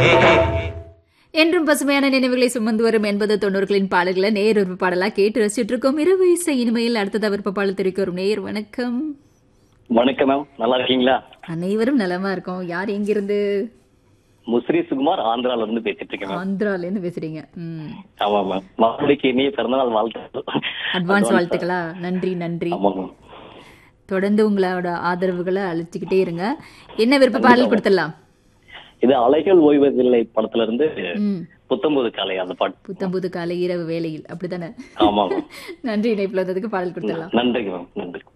என்றும் பசுமையான நினைவுகளை சுமந்து வரும் எண்பது தொண்ணூறுகளின் பாடல்களை நேர் விருப்ப பாடலா கேட்டு ரசிச்சுட்டு இருக்கோம் இரவு இசை இனிமையில் அடுத்ததா விருப்ப பாடல் தெரிவிக்க வரும் நேர் வணக்கம் வணக்கம் மேம் நல்லா இருக்கீங்களா அனைவரும் நலமா இருக்கோம் யார் எங்கிருந்து முஸ்ரி சுகுமார் ஆந்திரால இருந்து பேசிட்டு இருக்கேன் மேம் ஆந்திரால இருந்து பேசுறீங்க ம் ஆமா மேம் மறுபடிக்கு இனிய பிறந்தநாள் வாழ்த்து அட்வான்ஸ் வாழ்த்துக்களா நன்றி நன்றி ஆமா மேம் தொடர்ந்து உங்களோட ஆதரவுகளை அழைச்சிக்கிட்டே இருங்க என்ன விருப்ப பாடல் கொடுத்துடலாம் இது அலைகள் ஓய்வதில்லை படத்துல இருந்து ம் புத்தம்புது காலை அந்த பாட்டு புத்தம்புது காலை இரவு வேளையில் அப்படித்தானே ஆமா மேம் நன்றி இணைப்புல வந்ததுக்கு பாடல் கொடுத்துடலாம் நன்றிங்க மேம் நன்றி